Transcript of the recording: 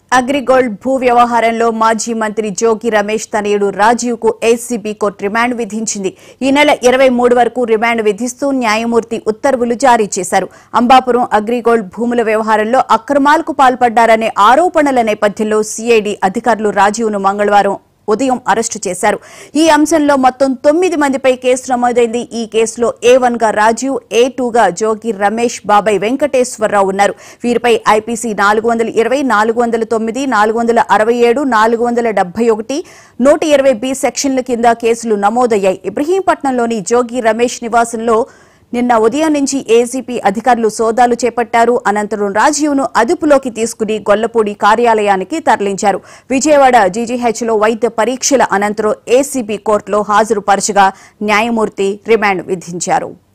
అగ్రిగోల్డ్ భూ వ్యవహారంలో మాజీ మంత్రి జోగి రమేష్ తనయుడు రాజీవ్ కు ఏసీబీ కోర్టు రిమాండ్ విధించింది ఈ నెల ఇరవై మూడు వరకు రిమాండ్ విధిస్తూ న్యాయమూర్తి ఉత్తర్వులు జారీ చేశారు అంబాపురం అగ్రిగోల్డ్ భూముల వ్యవహారంలో అక్రమాలకు పాల్పడ్డారనే ఆరోపణల నేపథ్యంలో సీఐడి అధికారులు రాజీవ్ను మంగళవారం ఉదయం అరెస్టు చేశారు ఈ అంశంలో మొత్తం తొమ్మిది మందిపై కేసు నమోదైంది ఈ కేసులో ఏ వన్ గా రాజీవ్ ఏ టూ గా జోగి రమేష్ బాబాయ్ వెంకటేశ్వరరావు ఉన్నారు వీరిపై ఐపీసీ నాలుగు వందల ఇరవై నాలుగు వందల తొమ్మిది నాలుగు వందల అరవై ఏడు నాలుగు వందల డెబ్బై ఒకటి నూట ఇరవై బి సెక్షన్ల కింద కేసులు నమోదయ్యాయి ఇబ్రహీంపట్నంలోని జోగి రమేష్ నివాసంలో నిన్న ఉదయం నుంచి ఏసీపీ అధికారులు సోదాలు చేపట్టారు అనంతరం రాజీవ్ను అదుపులోకి తీసుకుని గొల్లపూడి కార్యాలయానికి తరలించారు విజయవాడ జీజీహెచ్లో వైద్య పరీక్షల అనంతరం ఏసీబీ కోర్టులో హాజరుపరచగా న్యాయమూర్తి రిమాండ్ విధించారు